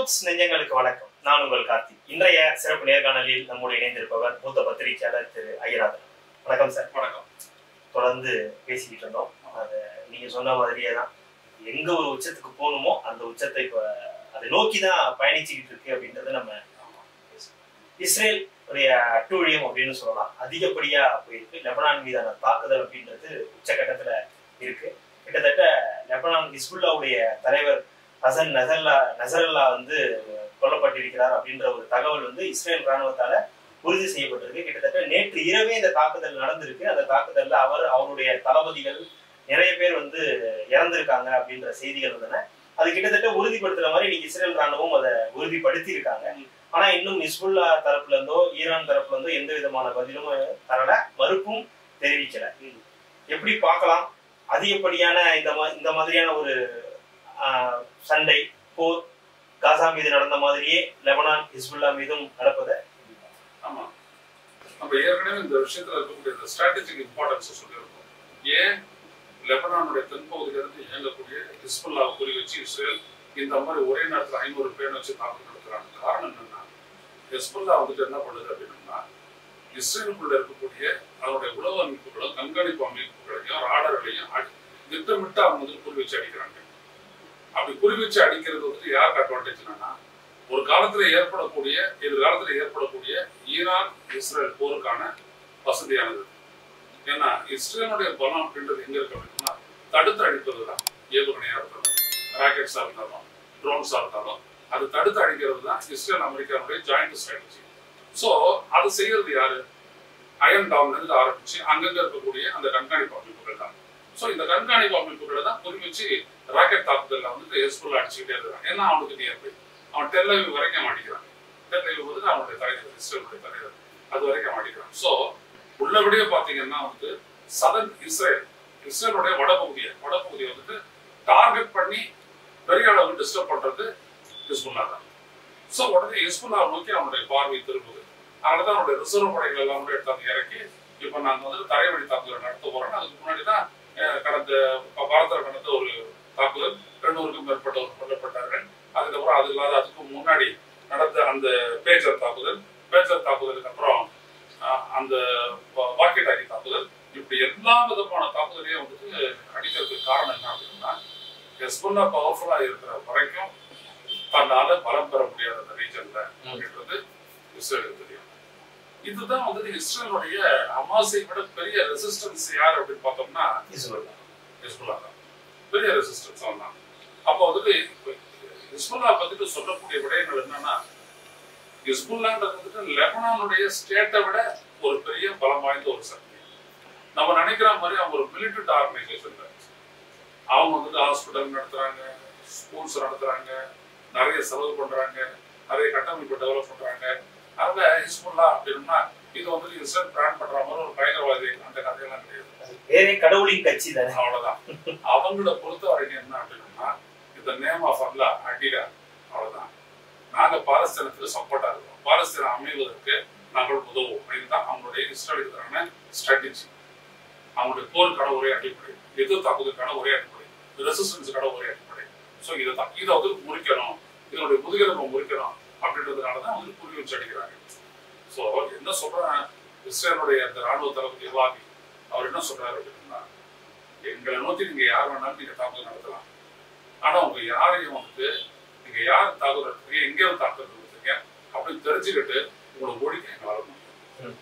Tax நெஞ்சங்களுக்கு வணக்கம் நான் உங்கள் கார்த்திக் இன்றைய சிறப்பு நேர்காணலில் நம்முடைய இணைந்திருப்பவர் மூத்த பத்திரிகையாளர் திரு ஐயராஜன் வணக்கம் சார் வணக்கம் தொடர்ந்து பேசிக்கிட்டு இருந்தோம் அது நீங்க சொன்ன மாதிரியே தான் எங்க ஒரு உச்சத்துக்கு போகணுமோ அந்த உச்சத்தை இப்ப அதை நோக்கி தான் பயணிச்சுக்கிட்டு இருக்கு அப்படின்றத நம்ம இஸ்ரேல் உடைய அட்டூழியம் அப்படின்னு சொல்லலாம் அதிகப்படியா போயிருக்கு லெபனான் மீதான தாக்குதல் அப்படின்றது உச்சகட்டத்துல இருக்கு கிட்டத்தட்ட லெபனான் ஹிஸ்புல்லாவுடைய தலைவர் ஹசன் நசல்லா நசரல்லா வந்து கொல்லப்பட்டிருக்கிறார் அப்படின்ற ஒரு தகவல் வந்து இஸ்ரேல் ராணுவத்தால உறுதி செய்யப்பட்டிருக்கு கிட்டத்தட்ட நேற்று இரவே இந்த தாக்குதல் நடந்திருக்கு அந்த தாக்குதல்ல அவர் அவருடைய தளபதிகள் நிறைய பேர் வந்து இறந்திருக்காங்க அப்படின்ற செய்திகள் வந்தன அது கிட்டத்தட்ட உறுதிப்படுத்துற மாதிரி இன்னைக்கு இஸ்ரேல் ராணுவம் அதை உறுதிப்படுத்தி இருக்காங்க ஆனா இன்னும் ஹிஸ்புல்லா தரப்புல இருந்தோ ஈரான் தரப்புல இருந்தோ எந்த விதமான பதிலும் தரல மறுப்பும் தெரிவிக்கல எப்படி பார்க்கலாம் அதிகப்படியான இந்த மா- இந்த மாதிரியான ஒரு ஆஹ், சண்டை போர் காசா மீது நடந்த மாதிரியே லெபனான் ஹிஸ்புல்லா மீதும் நடப்பதை ஆமா நம்ம ஏற்கனவே இந்த விஷயத்துல இருக்கக்கூடிய இந்த ஸ்ட்ராட்டஜிக் இம்பார்ட்டன்ஸ் சொல்லியிருக்கோம் ஏன் லெபனானுடைய தென்பகுதியிலிருந்து இயங்கக்கூடிய ஹிஸ்புல்லாவை குறி வச்சு இஸ்ரேல் இந்த மாதிரி ஒரே நேரத்தில் ஐநூறு பேர் வச்சு தாக்குதல் நடத்துறாங்க காரணம் என்னன்னா ஹிஸ்புல்லா வந்துட்டு என்ன பண்ணுது அப்படின்னா இஸ்ரேலுக்குள்ள இருக்கக்கூடிய அதனுடைய உளவு அமைப்புகளும் கண்காணிப்பு அமைப்புகளையும் ராடர்களையும் அடி- திட்டமிட்டு அவங்க வந்து குறி வச்சு அடிக்கிறாங்க அப்படி குறி வச்சு அடிக்கிறது வந்துட்டு யாருக்கு அட்வான்டேஜ் என்னன்னா ஒரு காலத்துல ஏற்படக்கூடிய எதிர்காலத்துல ஏற்படக்கூடிய ஈரான் இஸ்ரேல் போருக்கான வசதியானது ஏன்னா இஸ்ரேலுடைய பலம் அப்படின்றது எங்க இருக்கு அப்படின்னா தடுத்து அடிப்பது தான் ஏவுகணையா இருந்தாலும் ராக்கெட்ஸா இருந்தாலும் ட்ரோன்ஸா இருந்தாலும் அது தடுத்து அடிக்கிறது தான் இஸ்ரேல் அமெரிக்காவுடைய ஜாயிண்ட் ஸ்ட்ராட்டஜி ஸோ அது செய்யறது யாரு அயன் டவுன்ல இருந்து ஆரம்பிச்சு அங்கங்க இருக்கக்கூடிய அந்த கண்காணிப்பு அமைப்புகள் தான் ஸோ இந்த கண்காணிப்பு அமைப்புகளை தான் குறிமிச்சு ராக்கெட் தாக்குதல்ல வந்துட்டு ஹெஸ்புல்லா அடிச்சுக்கிட்டே இருக்கான் ஏன்னா அவனுக்கு நியர்பை அவன் டெல்லவிவ் வரைக்கும் மாட்டிக்கிறான் டெல்லவிவ் வந்து அவனுடைய தலைவர் இஸ்ரேலுடைய தலைவர் அது வரைக்கும் மாட்டிக்கிறான் ஸோ உள்ளபடியே பார்த்தீங்கன்னா வந்து சதன் இஸ்ரேல் இஸ்ரேலுடைய வடபகுதியை வடபகுதியை வந்துட்டு டார்கெட் பண்ணி பெரிய அளவு டிஸ்டர்ப் பண்றது ஹிஸ்புல்லா தான் ஸோ உடனே ஹிஸ்புல்லா நோக்கி அவனுடைய பார்வை திரும்புது அதனால தான் அவனுடைய ரிசர்வ் படைகள் எல்லாம் கூட எடுத்தாந்து இறக்கி இப்போ நாங்கள் வந்து தரைவழி தாக்குதல் நடத்த போறோம் அதுக்கு முன்னாடி தான் அஹ், கடந்த பாரதத்தில் நடந்த ஒரு தாக்குதல் ரெண்டூருக்கும் மேற்பட்டவர் கொல்லப்பட்டார்கள் அதுக்கப்புறம் அது இல்லாத அதுக்கு முன்னாடி நடந்த அந்த பேஜர் தாக்குதல் பேஜர் தாக்குதலுக்கு அப்புறம் அஹ், அந்த வாக்கி டாக்கி தாக்குதல் இப்படி எல்லா விதமான தாக்குதலையும் வந்துட்டு அடிக்கிறதுக்கு காரணம் என்ன அப்படின்னா ஹெஸ்புல்லா பவர்ஃபுல்லா இருக்கிற வரைக்கும் தன்னால பலம் பெற முடியாத அந்த ரீஜன்ல அப்படின்றது இஸ்ரேலுக்கு தெரியும் இதுதான் வந்துட்டு இஸ்ரேலுடைய அமாசை விட பெரிய ரெசிஸ்டன்ஸ் யார் அப்படின்னு பார்த்தோம்னா ஹிஸ்புல்லா ஹிஸ்புல்லா தான் பெரிய ரெசிஸ்டன்ஸ் அவன் தான் அப்போ வந்துட்டு இப்ப ஹிஸ்புல்லா பத்திட்டு சொல்லக்கூடிய விடயங்கள் என்னன்னா ஹிஸ்புல்லான்றது வந்துட்டு லெபனானுடைய ஸ்டேட்டை விட ஒரு பெரிய பலம் வாய்ந்த ஒரு சக்தி நம்ம நினைக்கிற மாதிரி அவங்க ஒரு மிலிட்டரி ஆர்கனைசேஷன் அவங்க வந்துட்டு ஹாஸ்பிட்டல் நடத்துறாங்க ஸ்கூல்ஸ் நடத்துறாங்க நிறைய செலவு பண்றாங்க நிறைய கட்டமைப்பு டெவலப் பண்றாங்க அதனால ஹிஸ்புல்லா அப்படின்னா இது வந்துட்டு இஸ்ரேல் பிளான் பண்ற மாதிரி ஒரு பயங்கரவாதி அந்த கதையெல்லாம் கிடையாது வேறே கடவுளின் கட்சி தானே அவ்வளவுதான் அவங்கள பொறுத்த வரைக்கும் என்ன அப்படின்னா இந்த நேம் ஆஃப் அல்லா அடிடா அவ்வளவுதான் நாங்க பாலஸ்தீனத்துக்கு சப்போர்ட்டா இருக்கோம் பாலஸ்தீனம் அமைவதற்கு நாங்கள் உதவுவோம் அப்படின்னு தான் அவங்களுடைய இஸ்ரேலுக்கான ஸ்ட்ராட்டஜி அவங்களுடைய போருக்கான ஒரே அடிப்படை எதிர் தாக்குதலுக்கான ஒரே அடிப்படை ரெசிஸ்டன்ஸுக்கான ஒரே அடிப்படை ஸோ இதை தான் இதை வந்து முறிக்கணும் இதனுடைய முதுகெலும்பை முறிக்கணும் அப்படின்றதுனால தான் வந்து குறி வச்சு அடிக்கிறாங்க ஸோ என்ன சொல்றேன் இஸ்ரேலுடைய அந்த ராணுவ தளபதி வாபி அவர் என்ன சொல்றாரு அப்படின்னா எங்களை நோக்கி நீங்க யார் வேணாலும் நீங்க தாக்குதல் நடத்தலாம் ஆனா உங்க யாரையும் வந்து நீங்க யார் தாக்குதல் நடத்துறீங்க எங்க வந்து தாக்குதல் நடத்துறீங்க அப்படின்னு தெரிஞ்சுக்கிட்டு உங்களை ஒழிக்க எங்களால முடியும் ம்.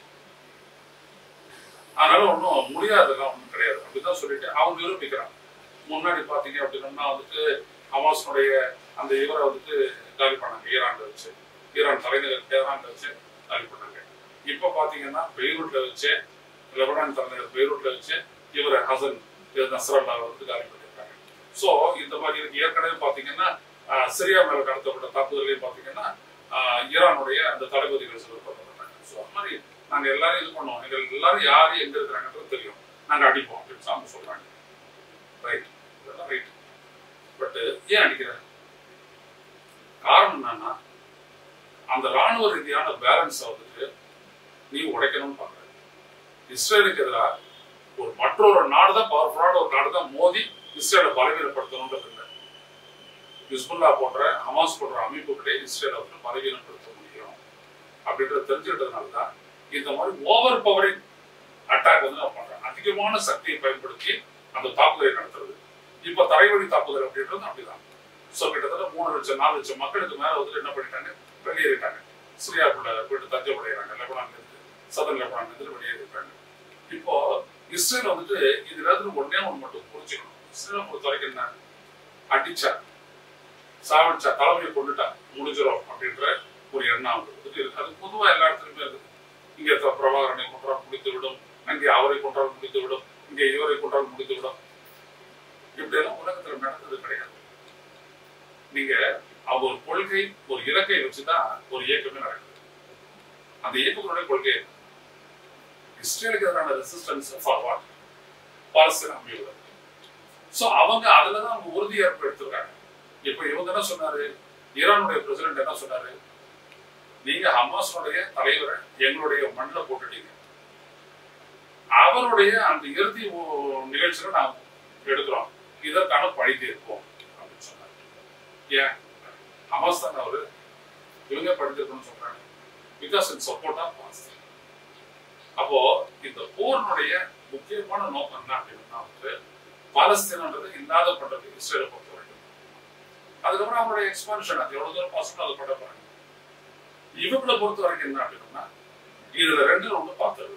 அதனால ஒன்றும் முடியாதெல்லாம் ஒன்றும் கிடையாது அப்படிதான் சொல்லிட்டு அவங்க நிரூபிக்கிறாங்க முன்னாடி பாத்தீங்க அப்படின்னா வந்துட்டு ஹமாஸினுடைய அந்த இவரை வந்துட்டு காலி பண்ணாங்க ஈரான்ல வச்சு ஈரான் தலைநகர் டெஹரான்ல வச்சு காலி பண்ணாங்க இப்ப பாத்தீங்கன்னா பெய்ரூட்ல வச்சு லெபனான் தலைநகர் பெய்ரூட்ல வச்சு இவரை ஹசன் நஸ்ரல்லா வந்து காலி பண்ணியிருக்காங்க ஸோ இந்த மாதிரி இருக்கு ஏற்கனவே பாத்தீங்கன்னா ஆஹ், சிரியா மேல நடத்தப்பட்ட தாக்குதலையும் பாத்தீங்கன்னா ஆஹ், ஈரானுடைய அந்த தளபதிகள் சிலர் கொல்லப்பட்டாங்க ஸோ அந்த மாதிரி நாங்க எல்லாரும் இது பண்ணுவோம் எங்க எல்லாரும் யாரு எங்க இருக்கிறாங்கன்றது தெரியும் நாங்க அடிப்போம் அப்படின்னு அவங்க சொல்றாங்க ரைட் இதெல்லாம் ரைட் பட் ஏன் அடிக்கிறாங்க காரணம் என்னன்னா அந்த ராணுவ ரீதியான பேலன்ஸை வந்துட்டு நீ உடைக்கணும்னு பாக்குற இஸ்ரேலுக்கு எதிராக ஒரு மற்றொரு நாடு தான் பவர்ஃபுல்லான ஒரு நாடு தான் மோதி இஸ்ரேலை பலவீனப்படுத்தணுன்றது இல்லை ஹிஸ்புல்லா போன்ற ஹமாஸ் போன்ற அமைப்புகளே இஸ்ரேலை வந்து பலவீனப்படுத்த முடியும் அப்படின்றத தெரிஞ்சுக்கிட்டதுனால தான் இந்த மாதிரி ஓவர் பவரிங் அட்டாக் வந்து நம்ம பண்றோம் அதிகமான சக்தியை பயன்படுத்தி அந்த தாக்குதலை நடத்துறது இப்ப தரைவழி தாக்குதல் அப்படின்றது அப்படிதான் ஸோ கிட்டத்தட்ட மூணு லட்சம் நாலு லட்சம் மக்களுக்கு மேல வந்து என்ன பண்ணிட்டாங்க வெளியேறிட்டாங்க சிரியாக்குள்ள போயிட்டு தஞ்சம் அடைகிறாங்க லெபனான்ல இருந்து சதன் லெபனான்ல இருந்து வெளியேறிட்டாங்க இப்போ இஸ்ரேல் வந்துட்டு இதுல இருந்து ஒன்னே ஒன்று மட்டும் புரிஞ்சுக்கணும் இஸ்ரேலை பொறுத்த வரைக்கும் என்ன அடிச்சா சாவடிச்சா தலைமையை கொண்டுட்டா முடிஞ்சிடும் அப்படின்ற ஒரு எண்ணம் வந்து இருக்கு அது பொதுவா எல்லா இடத்துலயுமே இருக்குது இங்கே த- பிரபாகரனை கொன்றால் முடித்து விடும் அங்கே அவரை கொன்றால் முடித்து விடும் இங்கே இவரை கொன்றால் முடித்து விடும் இப்படியெல்லாம் உலகத்துல நடந்தது கிடையாது நீங்க அவங்க ஒரு கொள்கை ஒரு இலக்கை வச்சுதான் ஒரு இயக்கமே நடக்குது அந்த இயக்கத்தினுடைய கொள்கை என்ன? இஸ்ரேலுக்கு எதிரான ரெசிஸ்டன்ஸ் ஃபார் வாட் பாலஸ்தீன அமைவுகள் சோ அவங்க அதுலதான் அவங்க உறுதியேற்பு எடுத்துருக்காங்க இப்ப இவங்க என்ன சொன்னாரு ஈரானுடைய பிரசிடென்ட் என்ன சொன்னாரு நீங்க ஹமாஸுடைய தலைவரை எங்களுடைய மண்ணில் போட்டுட்டீங்க அவருடைய அந்த இறுதி ஓ- நிகழ்ச்சியில நான் எடுக்கிறோம் இதற்கான பழி தீர்ப்போம் அப்படின்னு சொன்னாரு ஏன் ஹமாஸ் தான் அவரு இவங்க பழி தீர்க்கணும்னு சொல்றாங்க because in support of Palestine அப்போ இந்த போரினுடைய முக்கியமான நோக்கம் என்ன அப்படின்னா வந்து பாலஸ்தீனன்றது இல்லாத பண்றது இஸ்ரேலை பொறுத்த வரைக்கும் அதுக்கப்புறம் அவங்களுடைய எக்ஸ்பான்ஷன் அது எவ்வளவு தூரம் பாசிபிள் அதை பண்ண போறாங்க இவங்களை பொறுத்த வரைக்கும் என்ன அப்படின்னா இதுல ரெண்டு ஒண்ணு பார்த்தது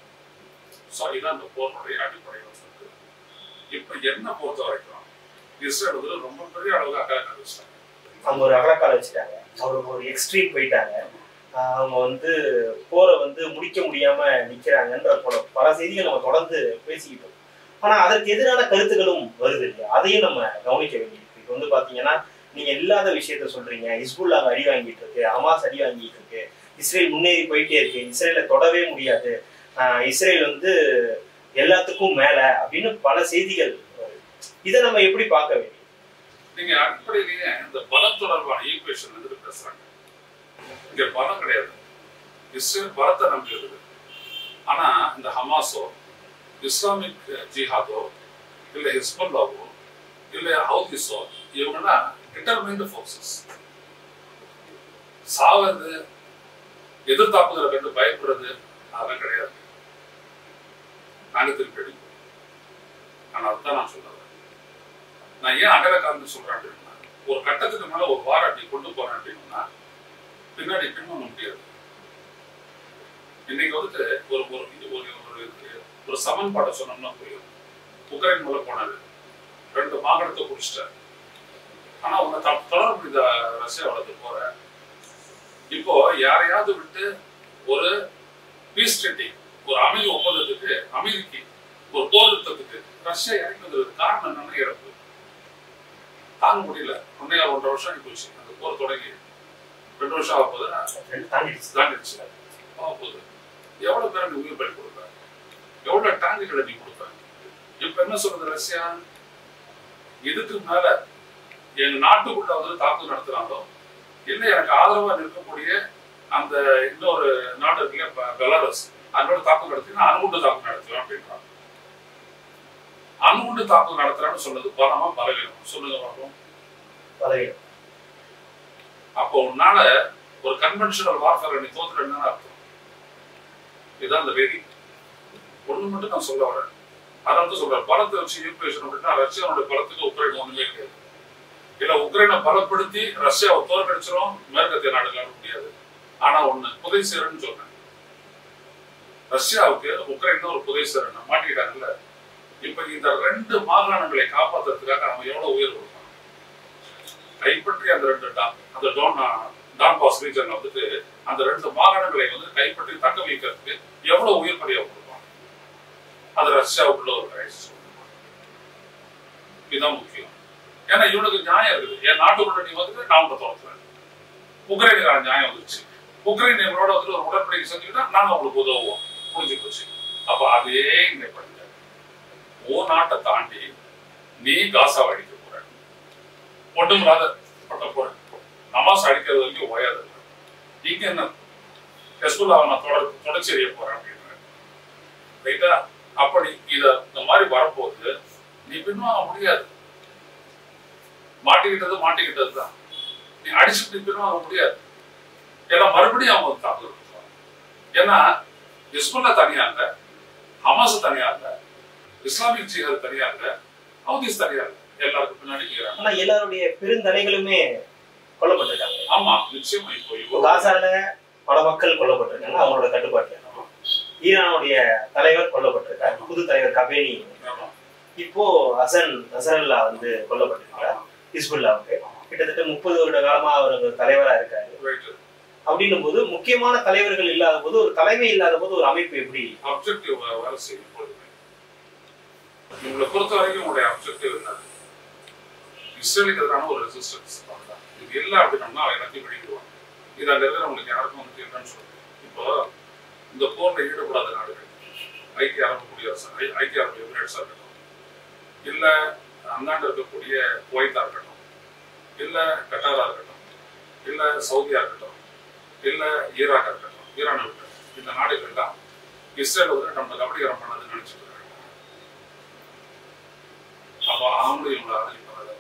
ஸோ இதான் இந்த போரினுடைய அடிப்படை வந்து இப்ப என்ன பொறுத்த வரைக்கும் இஸ்ரேல் வந்து ரொம்ப பெரிய அளவுக்கு அக்கறை கண்டுச்சாங்க அவங்க ஒரு அகலக்கால வச்சுட்டாங்க அவர் ஒரு எக்ஸ்ட்ரீம் போயிட்டாங்க ஆஹ் அவங்க வந்து போரை வந்து முடிக்க முடியாம நிக்கிறாங்கன்ற போல பல செய்திகள் நம்ம தொடர்ந்து பேசிக்கிட்டு இருக்கோம் ஆனா அதற்கு எதிரான கருத்துக்களும் வருது இல்லையா அதையும் நம்ம கவனிக்க வேண்டியிருக்கு இப்போ வந்து பாத்தீங்கன்னா நீங்க இல்லாத விஷயத்த சொல்றீங்க ஹிஸ்புல்லா அங்க அடி வாங்கிட்டு இருக்கு ஹமாஸ் அடி வாங்கிட்டு இருக்கு இஸ்ரேல் முன்னேறி போயிட்டே இருக்கு இஸ்ரேலை தொடவே முடியாது ஆஹ் இஸ்ரேல் வந்து எல்லாத்துக்கும் மேல அப்படின்னு பல செய்திகள் வருது இதை நம்ம எப்படி பார்க்க வேண்டியது நீங்க அடிப்படையிலேயே இந்த பலம் தொடர்பான ஈக்குவேஷன் வந்து பேசுறாங்க இங்க பலம் கிடையாது இஸ்ரேல் பலத்தை நம்பி இருக்குது ஆனா இந்த ஹமாஸோ இஸ்லாமிக் ஜிஹாதோ இல்ல ஹிஸ்புல்லாவோ இல்ல ஹவுதிஸோ இவங்கெல்லாம் டிட்டர்மைண்ட் ஃபோர்ஸஸ் சாவது எதிர்த்தாக்குதலை கண்டு பயப்படுறது அதெல்லாம் கிடையாது நாங்க திருப்பி அடிப்போம் ஆனா அதுதான் நான் சொல்ல வரேன். நான் ஏன் அகல காரணம் சொல்றேன் அப்படின்னா ஒரு கட்டத்துக்கு மேல ஒரு வாரம் அப்படி கொண்டு போறேன் அப்படின்னா பின்னாடி பின்வாங்க முடியாது இன்னைக்கு வந்துட்டு ஒரு ஒரு இது ஒரு ஒரு ஒரு சமன்பாடை சொன்னோம்னா புரியும் உக்ரைன் மூலம் போனாரு ரெண்டு மாகாணத்தை குடிச்சிட்டாரு ஆனா உன்னை த- தொடர முடிந்த ரஷ்யா வளர்த்து போற இப்போ யாரையாவது விட்டு ஒரு பீஸ் ட்ரீட்டி ஒரு அமைதி ஒப்பந்தத்துக்கு அமைதிக்கு ஒரு போர் நிறுத்தத்துக்கு ரஷ்யா இறங்கி வந்தது காரணம் என்னன்னா இறப்பு தாங்க முடியல ஒன்னே ஒன்றரை வருஷம் ஆகி போச்சு அந்த போர் தொடங்கி ரெண்டு வருஷம் ஆக போது ரெண்டு தாண்டிடுச்சு தாண்டிடுச்சு ஆக போகுது எவ்வளவு பேர் நீ உயிர் பலி கொடுப்ப எவ்வளவு டேங்குகளை நீ கொடுப்ப இப்ப என்ன சொல்றது ரஷ்யா இதுக்கு மேல எங்க நாட்டுக்குள்ள வந்து தாக்குதல் நடத்துறாங்களோ இல்ல எனக்கு ஆதரவா நிற்கக்கூடிய அந்த இன்னொரு நாடு இருக்குல்ல பெ- பெலாரஸ் அதோட தாக்குதல் நடத்தி நான் அணுகுண்டு தாக்குதல் நடத்துவேன் அப்படின்றாங்க அணுகுண்டு தாக்குதல் நடத்துறான்னு சொன்னது பலமா பலவீனம் சொல்லுங்க பார்ப்போம் பதவியிடம் அப்போ உன்னால ஒரு கன்வென்ஷனல் வார்ஃபேர் நீ தோத்துட்டேன்னு அர்த்தம் இதுதான் அந்த வேதி ஒண்ணு மட்டும் நான் சொல்ல வரேன் அதை வந்து சொல்றேன் பலத்தை வச்சு ஈக்குவேஷன் அப்படின்னா ரஷ்யாவோட பலத்துக்கு உக்ரைன் ஒண்ணுமே கிடையாது இல்ல உக்ரைனை பலப்படுத்தி ரஷ்யாவை தோற்கடிச்சிரும் மேற்கத்திய நாடுகள் முடியாது ஆனா ஒண்ணு புதை சேரன்னு சொல்றேன் ரஷ்யாவுக்கு உக்ரைன் ஒரு புதை சேரன் மாட்டிக்கிட்டாங்கல்ல இப்ப இந்த ரெண்டு மாகாணங்களை காப்பாத்துறதுக்காக அவன் எவ்வளவு உயர் கொடுப்பான் கைப்பற்றி அந்த ரெண்டு டா- அந்த டோன் டான்பாஸ் ரீஜன்ல வந்துட்டு அந்த ரெண்டு மாகாணங்களை வந்து கைப்பற்றி தக்க வைக்கிறதுக்கு எவ்வளவு உயிர் பலியா கொடுப்பான் அது ரஷ்யாவுக்குள்ள ஒரு கிரைசிஸ் இதுதான் முக்கியம் ஏன்னா இவனுக்கு நியாயம் இருக்குது என் நாட்டுக்குள்ள நீ வந்துட்டு நான் உங்களை தோற்றுறேன் உக்ரைனுக்கான நியாயம் வந்துருச்சு உக்ரைன் எங்களோட வந்துட்டு ஒரு உடன்படிக்கை செஞ்சுக்கிட்டா நாங்க உங்களுக்கு உதவுவோம் புரிஞ்சு போச்சு அப்ப அதே இங்க பண்ணுங்க உன் நாட்டை தாண்டி நீ காசா அடிக்க போற ஒன்றுமில்லாத பண்ண போற நமாஸ் அடிக்கிறது வரைக்கும் ஓயாது இங்க என்ன ஹெஸ்புல்லாவை நான் தொடர் தொடர்ச்சி எறிய போறேன் அப்படின்னு ரைட்டா அப்படி இத இந்த மாதிரி வரப்போகுது நீ பின்வாங்க முடியாது மாட்டிக்கிட்டது மாட்டிக்கிட்டது தான் நீ அடிச்சுட்டு நிற்கணும் அவங்க முடியாது ஏன்னா மறுபடியும் அவங்க வந்து தாக்குதல் நடத்துவாங்க. ஏன்னா இஸ்புல்லா தனியா இல்ல ஹமாஸ் தனியா இல்ல இஸ்லாமிக் ஜிஹாத் தனியா இல்ல ஹவுதிஸ் தனியா இல்ல எல்லாருக்கும் பின்னாடி ஈரான் ஆனா எல்லாருடைய பெருந்தலைகளுமே கொல்லப்பட்டிருக்காங்க ஆமா நிச்சயமா இப்போ இப்போ இவ்வளவு காசால பல மக்கள் கொல்லப்பட்டிருக்காங்க அவங்களோட கட்டுப்பாட்டுல ஈரானுடைய தலைவர் கொல்லப்பட்டிருக்காரு புது தலைவர் கபேனி ஆமா, இப்போ ஹசன் ஹசனல்லா வந்து கொல்லப்பட்டிருக்காரு ஆமா, ஹிஸ்புல்லாவுக்கு ஆமா. கிட்டத்தட்ட முப்பது வருட காலமா அவர் அங்க தலைவரா இருக்காரு Right. அப்படின்னும் போது முக்கியமான தலைவர்கள் இல்லாத போது ஒரு தலைமை இல்லாத போது ஒரு அமைப்பு எப்படி அப்ஜெக்டிவ் வேலை செய்யும் எப்பொழுதுமே உங்களை பொறுத்த வரைக்கும் உங்களுடைய அப்ஜெக்டிவ் என்ன இஸ்ரேலுக்கு எதிரான ஒரு ரெசிஸ்டன்ஸ் இது இல்லை அப்படின்னோம்னா அவன் எல்லாத்தையும் வெளியிடுவான் இது அங்க இருக்கிறவங்களுக்கு யாருக்கும் வந்து என்னன்னு சொல்லுங்க இப்போ இந்த போர்ல ஈடுபடாத நாடுகள் ஐக்கிய அரபு குடியரசு ஐ- ஐக்கிய அரபு எமிரேட்ஸா இருக்கட்டும் இல்ல அந்தாண்ட இருக்கக்கூடிய குவைத்தா இருக்கட்டும் இல்ல கட்டாரா இருக்கட்டும் இல்ல சவுதியா இருக்கட்டும் இல்ல ஈராக்கா இருக்கட்டும் ஈரான் இருக்கட்டும் இந்த நாடுகள் தான் இஸ்ரேல் வந்து நம்ம கபடிகரம் பண்ணதுன்னு நினைச்சிட்டு இருக்காங்க அப்போ அவங்களும் இவங்களை ஆதரிப்பாங்க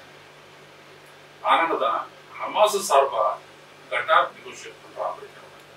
அதனால தான் ஹமாஸ் சார்பா கட்டார் நெகோசியேட் பண்ற அமெரிக்கா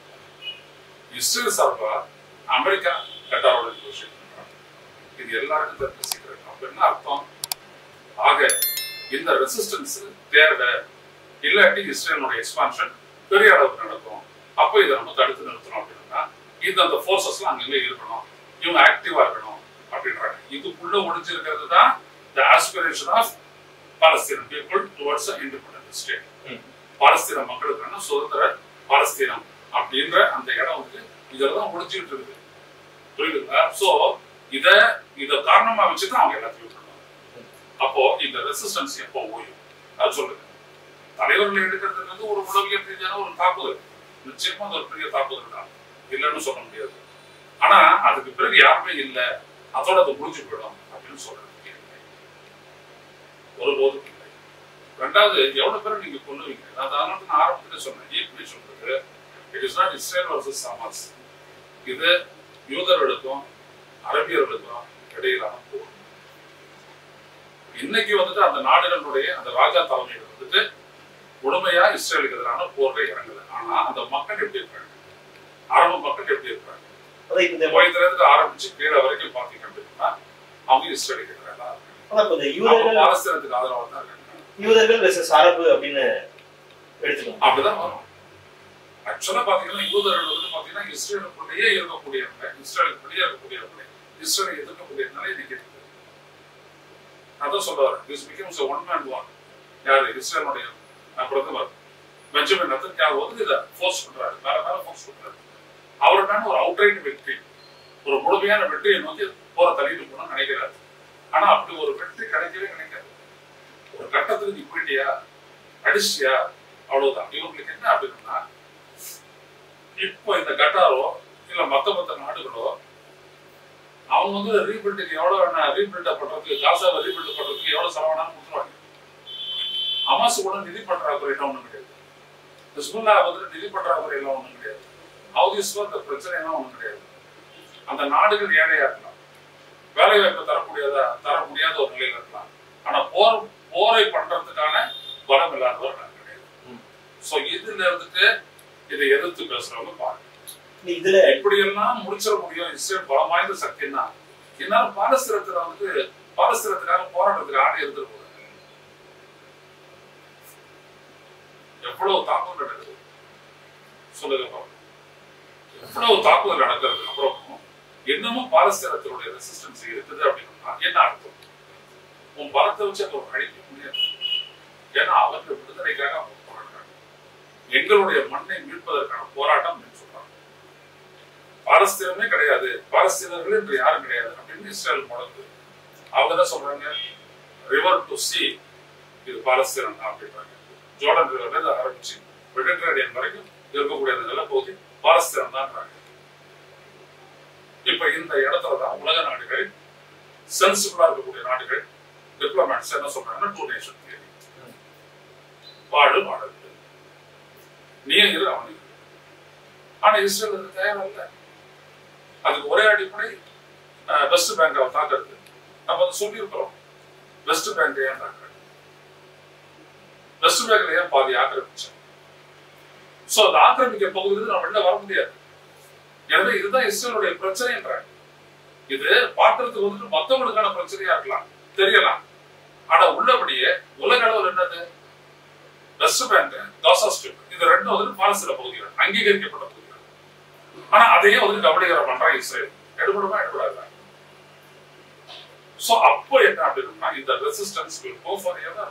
இஸ்ரேல் சார்பா அமெரிக்கா கட்டாரோட நெகோசியேட் பண்றாங்க இது எல்லாருக்கும் தெரிஞ்ச சீக்கிரம் அப்ப என்ன அர்த்தம் ஆக இந்த ரெசிஸ்டன்ஸ் தேவை இல்லாட்டி இஸ்ரேலோட எக்ஸ்பான்ஷன் பெரிய அளவுக்கு நடக்கும் அப்போ இதை நம்ம தடுத்து நிறுத்தணும் அப்படின்னா இந்த அந்த ஃபோர்ஸஸ்லாம் அங்கங்கே இருக்கணும் இவங்க ஆக்டிவா இருக்கணும் அப்படின்றாங்க இதுக்குள்ள ஒழிஞ்சிருக்கிறது தான் த ஆஸ்பிரேஷன் ஆஃப் பாலஸ்தீனம் people towards independent state hmm. பாலஸ்தீன மக்களுக்கான சுதந்திர பாலஸ்தீனம் அப்படின்ற அந்த இடம் வந்து இதுல தான் ஒழிஞ்சுக்கிட்டு இருக்குது புரியுதுங்களா சோ இத இத காரணமா வச்சு தான் அவங்க எல்லாத்தையும் பண்ணுவாங்க அப்போ இந்த ரெசிஸ்டன்ஸ் எப்போ ஓயும் அது சொல்லுங்க தலைவர்கள் எடுக்கிறதுன்றது ஒரு உளவியல் ரீதியான ஒரு தாக்குதல் நிச்சயமா அது ஒரு பெரிய தாக்குதல் தான் இல்லைன்னு சொல்ல முடியாது ஆனா அதுக்கு பிறகு யாருமே இல்ல அதோட அது முடிஞ்சு போயிடும் அப்படின்னு சொல்றதுக்கு இல்லை ஒருபோதும் இல்லை ரெண்டாவது எவ்வளவு பேரை நீங்க கொள்ளுவீங்க நான் அதனால தான் நான் ஆரம்பத்துல சொன்னேன் எப்படி சொல்றது it is not Israel versus Hamas இது யூதர்களுக்கும் அரபியர்களுக்கும் இடையிலான போர் இன்னைக்கு வந்துட்டு அந்த நாடுகளுடைய அந்த ராஜா தலைமைகள் வந்துட்டு முழுமையா இஸ்ரேலுக்கு எதிரான போர்ல இறங்கல ஆனா அந்த மக்கள் எப்படி இருக்காங்க அரபு மக்கள் எப்படி இருக்காங்க அதான் இப்ப இந்த குவைத்துல இருந்து ஆரம்பிச்சு கீழே வரைக்கும் பாத்தீங்க அப்படின்னா அவங்க இஸ்ரேலுக்கு எதிராக தான் இருக்காங்க ஆனா இப்ப இந்த அவங்க யூதர்கள் பாலஸ்தீனத்துக்கு ஆதரவா தான் இருக்காங்க யூதர்கள் வெர்சஸ் அரபு அப்படின்னு எடுத்துக்கணும் அப்படிதான் வரும் ஆக்சுவலா பாத்தீங்கன்னா யூதர்கள் வந்து பாத்தீங்கன்னா இஸ்ரேலுக்குள்ளேயே இருக்கக்கூடியவங்க இஸ்ரேலுக்குள்ளேயே இருக்கக்கூடியவங்க இஸ்ரேலை எதிர்க்கக்கூடியதுனால இன்னைக்கு இருக்குது அதான் சொல்ல வரேன் this becomes one man one யாரு இஸ்ரேலுடைய அஹ், பிரதமர் பெஞ்சமின் நத்தன்யாகு வந்து இதை ஃபோர்ஸ் பண்றாரு மேல மேல ஃபோர்ஸ் பண்றாரு அவர் மேல ஒரு அவுட்ரைட் வெற்றி ஒரு முழுமையான வெற்றியை நோக்கி போற தள்ளிட்டு போகணும்னு நினைக்கிறாரு ஆனா அப்படி ஒரு வெற்றி கிடைக்கவே கிடைக்காது ஒரு கட்டத்துக்கு நீ போயிட்டியா அடிச்சியா அவ்வளவுதான் இவங்களுக்கு என்ன அப்படின்னா இப்போ இந்த கட்டாரோ இல்ல மத்த மத்த நாடுகளோ அவங்க வந்து ரீபில்டுக்கு எவ்வளவு வேணா ரீபில்ட் பண்றதுக்கு காசாவை ரீபில்ட் பண்றதுக்கு எவ்வளவு செலவானாலும் கொடுத்துருவாங்க அமாசு கூட நிதி பற்றாக்குறை எல்லாம் ஒண்ணும் கிடையாது ஹிஸ்புல்லா வந்து நிதி பற்றாக்குறை எல்லாம் ஒண்ணும் கிடையாது ஹவுதிஸ்ல இந்த பிரச்சனை எல்லாம் ஒண்ணும் கிடையாது அந்த நாடுகள் ஏழையா இருக்கலாம் வேலை வாய்ப்பு தரக்கூடியதா தர முடியாத ஒரு நிலையில இருக்கலாம் ஆனா போர் போரை பண்றதுக்கான பலம் இல்லாதவர் நான் கிடையாது ம். சோ இதுல இருந்துட்டு இதை எதிர்த்து பேசுறவங்க பாருங்க நீ இதுல எப்படியெல்லாம் முடிச்சிட முடியும் இஸ்ரேல் பலம் வாய்ந்த சக்தின்னா என்னால பாலஸ்தீனத்துல வந்து பாலஸ்தீனத்துக்காக போராட்டத்துக்கு ஆடி இருந்துட்டு போகுது எவ்வளவு தாக்குதல் நடக்குது சொல்லுங்க பாருங்க எவ்வளவு தாக்குதல் நடக்கிறதுக்கு அப்புறமும் இன்னமும் பாலஸ்தீனத்தினுடைய ரெசிஸ்டன்ஸ் இருக்குது அப்படின்னா என்ன அர்த்தம் உன் பலத்தை வச்சு அதை அழிக்க முடியாது ஏன்னா அவர்கள் விடுதலைக்காக அவங்க போராடுறாங்க எங்களுடைய மண்ணை மீட்பதற்கான போராட்டம் அப்படின்னு சொல்றாங்க பாலஸ்தீனமே கிடையாது பாலஸ்தீனர்கள் என்று யாரும் கிடையாது அப்படின்னு இஸ்ரேல் முடங்குது அவங்க தான் சொல்றாங்க ரிவர் டு சி இது பாலஸ்தீனம் தான் அப்படின்றாங்க ஜோர்டன் ரிவர்ல இருந்து ஆரம்பிச்சு மெடிட்டரேனியன் வரைக்கும் இருக்கக்கூடிய அந்த நிலப்பகுதி பாலஸ்தீனம் தான்றாங்க இப்ப இந்த இடத்துல தான் உலக நாடுகள் சென்சிபிளா இருக்கக்கூடிய நாடுகள் டிப்ளமேட்ஸ் என்ன சொல்றாங்கன்னா டூ நேஷன் தியரி வாழு வாழு நீ இரு அவன் இரு. ஆனா இஸ்ரேல் அது தயாரில்ல அதுக்கு ஒரே அடிப்படை அஹ், வெஸ்ட் பேங்காவை தாக்குறது நம்ம வந்து சொல்லியிருக்கிறோம் வெஸ்ட் பேங்க் ஏன் தாக்குறது வெஸ்ட் பேங்க்ல ஏன் பாதி ஆக்கிரமிச்சோம் சோ அந்த ஆக்கிரமிக்க பகுதியில் நம்ம வெளில வர முடியாது எனவே இதுதான் இஸ்ரேலுடைய பிரச்சனைன்றாங்க இது பார்க்கறதுக்கு வந்துட்டு மத்தவங்களுக்கான பிரச்சனையா இருக்கலாம் தெரியலாம் ஆனா உள்ளபடியே உலக அளவில் என்னது வெஸ்ட் பேங்க் காசா ஸ்ட்ரிப் இது ரெண்டும் வந்து பாலஸ்தீன பகுதிகள் அங்கீகரிக்கப்பட்ட பகுதிகள் ஆனா அதையே வந்து கபலீகரம் பண்றாங்க இஸ்ரேல் எடுபடுமா எடுபடாது சோ அப்போ என்ன அப்படின்னா இந்த resistance will go for ever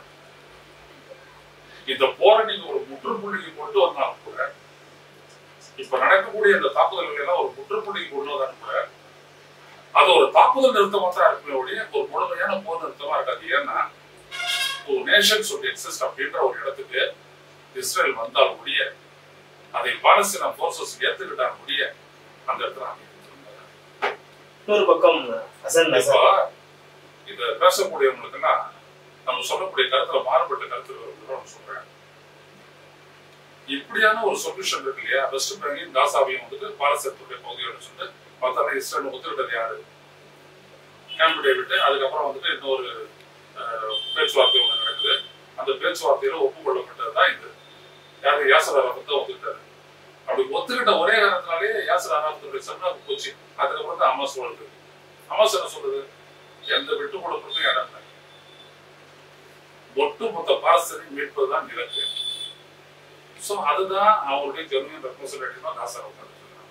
இந்த போரை நீங்க ஒரு முற்றுப்புள்ளிக்கு கொண்டு வந்தாலும் கூட இப்ப நடக்கக்கூடிய இந்த தாக்குதல்கள் எல்லாம் ஒரு முற்றுப்புள்ளிக்கு கொண்டு வந்தாலும் கூட அது ஒரு தாக்குதல் நிறுத்தமா தான் இருக்குமே ஒழிய ஒரு முழுமையான போர் நிறுத்தமா இருக்காது ஏன்னா ஒரு நேஷன் should எக்ஸிஸ்ட் அப்படின்ற ஒரு இடத்துக்கு இஸ்ரேல் வந்தால் முடிய அதை பாலஸ்தீன போர்சஸ் ஏத்துக்கிட்டால் முடிய அந்த இடத்துல அமைதி இருந்தாங்க. இன்னொரு பக்கம் ஹசன் இப்போ நசர் இத பேசக்கூடியவங்களுக்கெல்லாம் நம்ம சொல்லக்கூடிய கருத்துல மாறுபட்ட கருத்து நான் சொல்றேன் இப்படியான ஒரு சொல்யூஷன் இருக்கு இல்லையா வெஸ்ட் பேங்கையும் காசாவையும் வந்துட்டு பாலஸ்தீனத்துடைய பகுதியோட சொல்லிட்டு மத்தால இஸ்ரேல் ஒத்துக்கிட்டது யாரு கேம்ப் டேவிட் அதுக்கப்புறம் வந்துட்டு இன்னொரு அஹ், பேச்சுவார்த்தை ஒண்ணு நடக்குது அந்த பேச்சுவார்த்தையில ஒப்புக்கொள்ளப்பட்டது தான் இது யாரு யாசர் அரபத்தை ஒத்துக்கிட்டாரு அப்படி ஒத்துக்கிட்ட ஒரே காரணத்தினாலே யாசர் அரபத்துடைய செல்வாக்கு போச்சு அதுக்கப்புறம் தான் அமாஸ் வருது அமாஸ் என்ன சொல்றது எந்த விட்டு கொடுக்கறதும் இடம் இல்லை ஒட்டுமொத்த பாரசனை மீட்பதுதான் இலக்கு சோ அதுதான் அவங்களுடைய ஜெர்மன் ரெப்ரஸன்டேட்டிவ் தான் காசா உட்காந்துருக்காங்க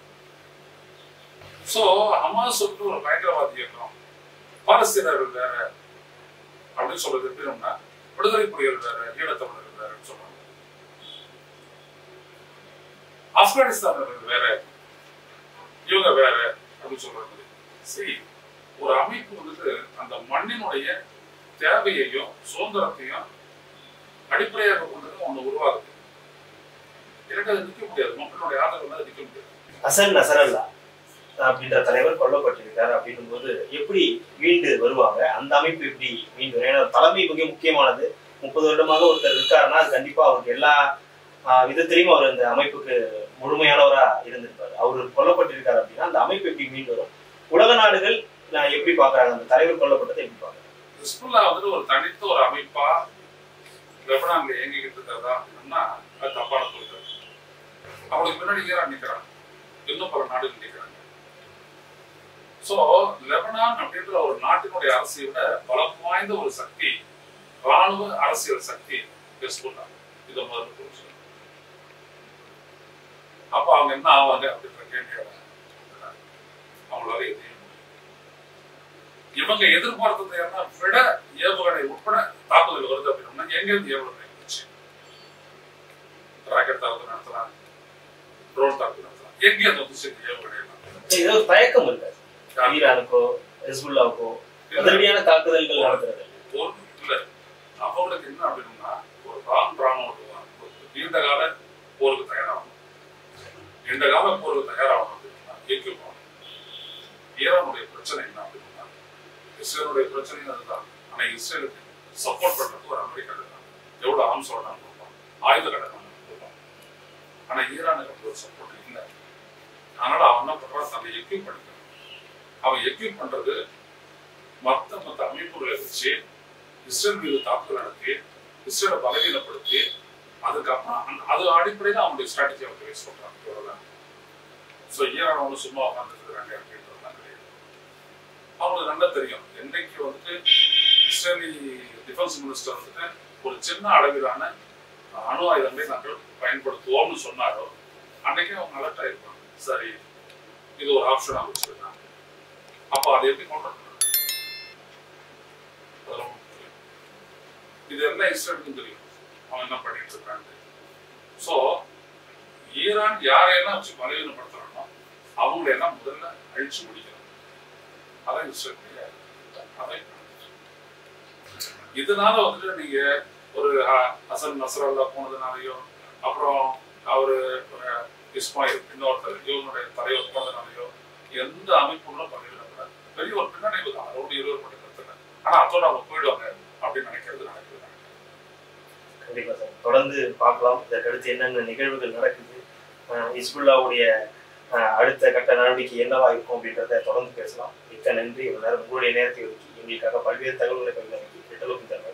சோ ஹமாஸ் சொல்லிட்டு ஒரு பயங்கரவாதி இயக்கம் பாலஸ்தீனர்கள் வேற அப்படின்னு சொல்றது எப்படின்னா விடுதலை புலிகள் வேற ஈழத்தமிழர்கள் வேறன்னு சொல்றாங்க ஆப்கானிஸ்தானர்கள் வேற இவங்க வேற அப்படின்னு சொல்றாங்க சரி ஒரு அமைப்பு வந்துட்டு அந்த மண்ணினுடைய தேவையையும் சுதந்திரத்தையும் அடிப்படையாக கொண்டது ஒண்ணு உருவாகுது எனக்கு அது நிக்க முடியாது மக்களுடைய ஆதரவு இல்லாத நிக்க முடியாது ஹசன் நசரல்லா அப்படின்ற தலைவர் கொல்லப்பட்டிருக்காரு அப்படின்னும் போது எப்படி மீண்டு வருவாங்க அந்த அமைப்பு எப்படி மீண்டு வரும்? ஏன்னா தலைமை மிக முக்கியமானது முப்பது வருடமாக ஒருத்தர் இருக்காருன்னா அது கண்டிப்பா அவருக்கு எல்லா ஆஹ், விதத்திலையும் அவர் அந்த அமைப்புக்கு முழுமையானவரா இருந்திருப்பாரு அவர் கொல்லப்பட்டிருக்காரு அப்படின்னா அந்த அமைப்பு எப்படி மீண்டு வரும் உலக நாடுகள் நான் எப்படி பாக்குறாங்க அந்த தலைவர் கொல்லப்பட்டதை எப்படி பாக்குறாங்க ஹிஸ்புல்லா வந்துட்டு ஒரு தனித்த ஒரு அமைப்பா லெபனான்ல இயங்கிக்கிட்டு இருக்கிறதா அப்படின்னா அது தப்பான கொள்கை அவங்களுக்கு பின்னாடி ஈரான் நிக்கிறாங்க இன்னும் பல நாடுகள் நிக்கிறாங்க சோ லெபனான் அப்படின்ற ஒரு நாட்டினுடைய அரசியை விட பலம் வாய்ந்த ஒரு சக்தி ராணுவ அரசியல் சக்தி ஹிஸ்புல்லா இதை முதல்ல புரிஞ்சுக்கணும் அப்ப அவங்க என்ன ஆவாங்க அப்படின்ற கேள்வியோட அவங்களால எதையும் இவங்க எதிர்பார்த்தது என்ன விட ஏவுகணை உட்பட தாக்குதல் வருது அப்படின்னா எங்க இருந்து ஏவுகணை வந்துச்சு ராக்கெட் தாக்குதல் நடத்தலாம் ட்ரோன் தாக்குதல் நடத்தலாம் எங்க இருந்து வந்துச்சு இந்த ஏவுகணை எல்லாம்? இது ஒரு தயக்கம் இருக்காது ஈரானுக்கோ ஹிஸ்புல்லாவுக்கோ அதிரடியான தாக்குதல்கள் நடத்துறது போர் இல்ல அவங்களுக்கு என்ன அப்படின்னா ஒரு ராம் ராணுவம் ஒரு நீண்ட கால போருக்கு தயாராகணும் நீண்ட கால போருக்கு தயாராகணும் அப்படின்னா எக்யூப் ஈரானுடைய பிரச்சனை என்ன அப்படின்னா இஸ்ரேலுடைய பிரச்சனையும் அதுதான் ஆனா இஸ்ரேலுக்கு சப்போர்ட் பண்றதுக்கு ஒரு அமெரிக்கா இருக்காங்க எவ்வளவு ஆம்ஸ் வேணாலும் கொடுப்பான் ஆயுத கடை கொடுப்பான் ஆனா ஈரானுக்கு அப்படி ஒரு சப்போர்ட் இல்லை அதனால அவன் என்ன பண்றான் தன்னை எக்யூப் பண்ணிக்கிறான் அவன் எக்யூப் பண்றது மத்த மத்த அமைப்புகளை வச்சு இஸ்ரேல் மீது தாக்குதல் நடத்தி இஸ்ரேலை பலவீனப்படுத்தி அதுக்கப்புறம் அந்த- அது அடிப்படையில் அவங்களுடைய ஸ்ட்ராட்டஜி அவங்க பேஸ் பண்றாங்க இவ்வளவுதான் ஸோ ஈரான் ஒன்று சும்மா உட்காந்துட்டு இருக்காங்க அப்படின்றதுலாம் கிடையாது அவங்களுக்கு நல்லா தெரியும் என்னைக்கு வந்துட்டு இஸ்ரேலி டிஃபென்ஸ் மினிஸ்டர் வந்துட்டு ஒரு சின்ன அளவிலான அணு ஆயுதங்களை நாங்கள் பயன்படுத்துவோம்னு சொன்னாரோ அன்னைக்கே அவங்க அலர்ட் ஆயிருப்பாங்க சரி இது ஒரு ஆப்ஷனாக வச்சிருக்காங்க அப்போ அதை எப்படி கொண்டு வரணும்? அது ரொம்ப முக்கியம். இது எல்லாம் இஸ்ரேலுக்கும் தெரியும் அவன் என்ன பண்ணிட்டு இருக்காங்க ஸோ ஈரான் யாரையெல்லாம் வச்சு பலவீனப்படுத்துறானோ அவங்களை எல்லாம் முதல்ல அழிச்சு முடிக்கணும் அதான் இஸ்ரேலுடைய அதை இதனால வந்துட்டு நீங்க ஒரு ஹ- ஹசன் நசரல்லா போனதுனாலயோ அப்புறம் அவரு அஹ், இஸ்மாயில் இன்னொருத்தர் இவங்களுடைய தலைவர் போனதுனாலயோ எந்த அமைப்புகளும் பலவீனப்படாது பெரிய ஒரு பின்னடைவு தான் அதோட இருவர் மட்டும் கருத்துல ஆனா அதோட அவங்க போயிடுவாங்க அப்படின்னு நினைக்கிறது நடக்குது கண்டிப்பா சார் தொடர்ந்து பார்க்கலாம் இதற்கடுத்து என்னென்ன நிகழ்வுகள் நடக்குது அஹ் ஹிஸ்புல்லாவுடைய அஹ், அடுத்த கட்ட நடவடிக்கை என்னவா இருக்கும் அப்படின்றத தொடர்ந்து பேசலாம் மிக்க நன்றி இவ்வளவு நேரம் உங்களுடைய நேரத்தை ஒதுக்கி எங்களுக்காக பல்வேறு தகவல்களை பகிர்ந்து விட்டலுக்கும் தருவார்